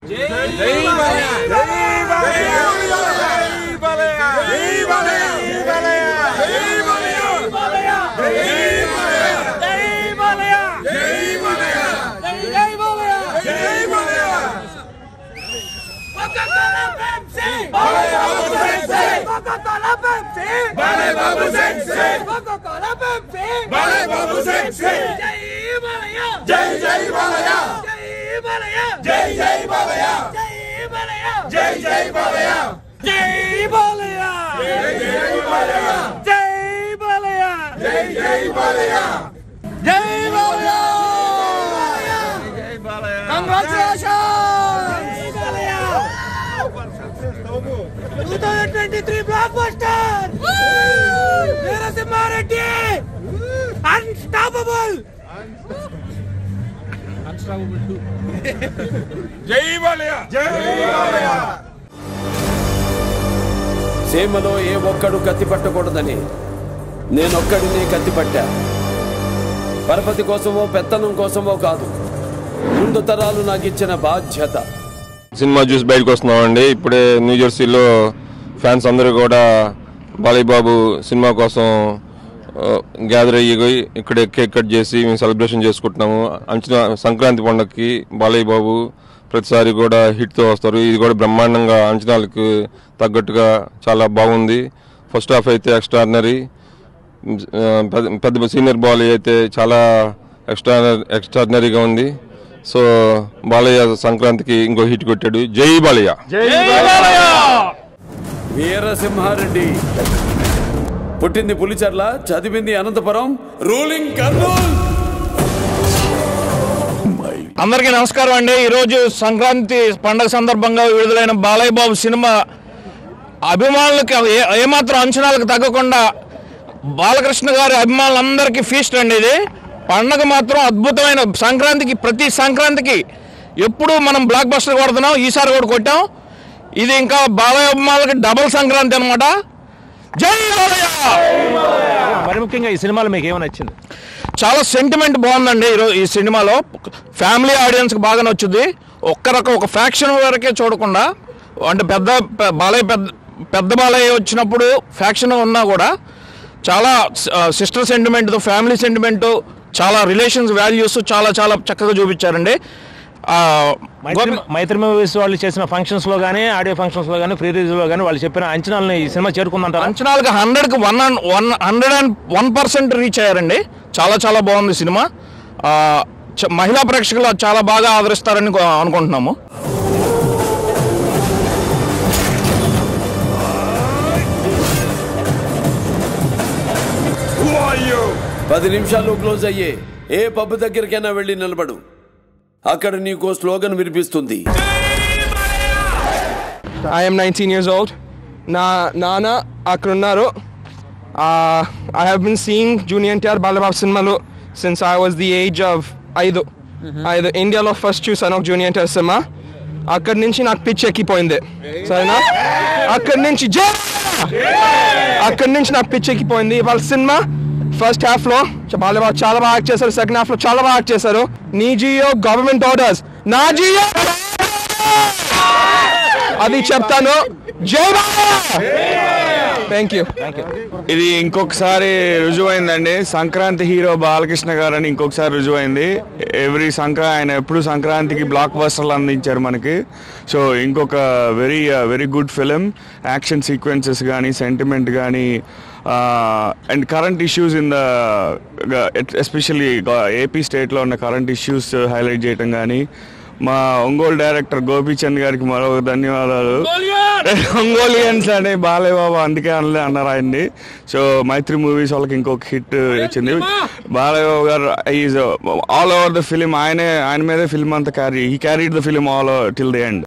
జై జై బాలయ్య జై జై బాలయ్య జై జై బాలయ్య జై జై బాలయ్య జై బాలయ్య జై బాలయ్య సీమలో ఏ ఒక్కడు కత్తి పట్టకూడదని నేనొక్కడినే కత్తి పట్టా పరపతి కోసమో పెత్తనం కోసమో కాదు ముందు తరాలు నాకు ఇచ్చిన బాధ్యత సినిమా చూసి బయటకు వస్తున్నామండి ఇప్పుడే న్యూ జెర్సీలో ఫ్యాన్స్ అందరూ కూడా బాలయ్య బాబు సినిమా కోసం గ్యాదర్ అయ్యి ఇక్కడే కేక్ కట్ చేసి మేము సెలబ్రేషన్ చేసుకుంటున్నాము అంచనా సంక్రాంతి పండగకి బాలయ్య బాబు ప్రతిసారి కూడా హిట్తో వస్తారు ఇది కూడా బ్రహ్మాండంగా అంచనాలకు తగ్గట్టుగా చాలా బాగుంది ఫస్ట్ హాఫ్ అయితే ఎక్స్ట్రాడినరీ పెద్ద పెద్ద సీనియర్ బాలయ్య అయితే చాలా ఎక్స్ట్రా ఎక్స్ట్రాడినరీగా ఉంది సో బాలయ్య సంక్రాంతికి ఇంకో హిట్ కొట్టాడు జై బాలయ్య వీరసింహారెడ్డి పుట్టింది పులిచర్ల చదివింది అనంతపురం రూలింగ్ కర్నూల్ అందరికీ నమస్కారం అండి ఈరోజు సంక్రాంతి పండగ సందర్భంగా విడుదలైన బాలయ్య బాబు సినిమా అభిమానులకి ఏ- ఏమాత్రం అంచనాలకు తగ్గకుండా బాలకృష్ణ గారి అభిమానులందరికీ ఫీస్ట్ అండి ఇది పండగ మాత్రం అద్భుతమైన సంక్రాంతికి ప్రతి సంక్రాంతికి ఎప్పుడు మనం బ్లాక్ బస్టర్ కొడుతున్నాం ఈసారి కూడా కొట్టాం ఇది ఇంకా బాలయ్య అభిమానులకి డబుల్ సంక్రాంతి అనమాట జై బాలయ్య మరి ముఖ్యంగా ఈ సినిమాలో మీకు ఏమైనా నచ్చింది చాలా సెంటిమెంట్ బాగుందండి ఈరోజు ఈ సినిమాలో ఫ్యామిలీ ఆడియన్స్కి బాగా నచ్చుద్ది ఒక్క రకం ఒక ఫ్యాక్షన్ వరకే చూడకుండా అంటే పెద్ద పె- బాలయ్య పెద్ద పెద్ద బాలయ్య వచ్చినప్పుడు ఫ్యాక్షన్ ఉన్నా కూడా చాలా సిస్టర్ సెంటిమెంట్ ఫ్యామిలీ సెంటిమెంట్ చాలా రిలేషన్స్ వాల్యూస్ చాలా చాలా చక్కగా చూపించారండి ఆ, మైత్రి గోపి- మైత్రి మూవీస్ వాళ్ళు చేసిన ఫంక్షన్స్ లో కానీ ఆడియో ఫంక్షన్స్ లో కానీ ప్రీ రిలీజ్ లో కానీ వాళ్ళు చెప్పిన అంచనాలను ఈ సినిమా చేరుకుందంటారా అంచనాలకు హండ్రెడ్కి one and one hundred and one percent reach అయ్యారండి చాలా చాలా బాగుంది సినిమా ఆ, చ- మహిళా ప్రేక్షకులు చాలా బాగా ఆదరిస్తారని కో- అనుకుంటున్నాము పది నిమిషాల్లో క్లోజ్ అయ్యే ఏ పబ్ దగ్గరికైనా వెళ్ళి నిలబడు అక్కడ నీకో స్లోగన్ వినిపిస్తుంది I am 19 years old. Na Nana Akrunaru. Uh, I have been seeing Junior NTR Balabab Cinemalu since I was the age of ఐదు ఐదు ఇండియాలో ఫస్ట్ చూసాను జూనియర్ ఎన్టీఆర్ సినిమా అక్కడి నుంచి నాకు పిచ్ ఎక్కిపోయింది సరేనా అక్కడి నుంచి జై అక్కడి నుంచి నాకు పిచ్ ఎక్కిపోయింది వాళ్ళ సినిమా ఫస్ట్ హాఫ్ లో చ- బాలబాబు చాలా బాగా యాక్ట్ చేశారు సెకండ్ హాఫ్ లో చాలా బాగా యాక్ట్ చేశారు నీ జియో గవర్నమెంట్ ఆర్డర్స్ నా జియో అది చెప్తాను జై థ్యాంక్ యూ ఇది ఇంకొకసారి రుజువైందండి సంక్రాంతి హీరో బాలకృష్ణ గారు అని ఇంకొకసారి రుజువైంది ఎవ్రీ సంక్రా ఆయన ఎప్పుడు సంక్రాంతికి బ్లాక్ బస్టర్లు అందించారు మనకి సో ఇంకొక very very good film action sequences కానీ సెంటిమెంట్ కానీ and current issues in the especially AP స్టేట్లో ఉన్న కరెంట్ ఇష్యూస్ హైలైట్ చేయటం కానీ మా ఒంగోలు డైరెక్టర్ గోపీచంద్ గారికి మరో ధన్యవాదాలు ఒంగోలియన్స్ అనే బాలయ్య బాబు అందుకే అనలే అన్నారు ఆయన్ని సో మైత్రి మూవీస్ వాళ్ళకి ఇంకొక హిట్ వచ్చింది బాలయ్య బాబు గారు is all over the film ఆయనే ఆయన మీదే ఫిల్మ్ అంతా క్యారీ ఈ carried the film all till the end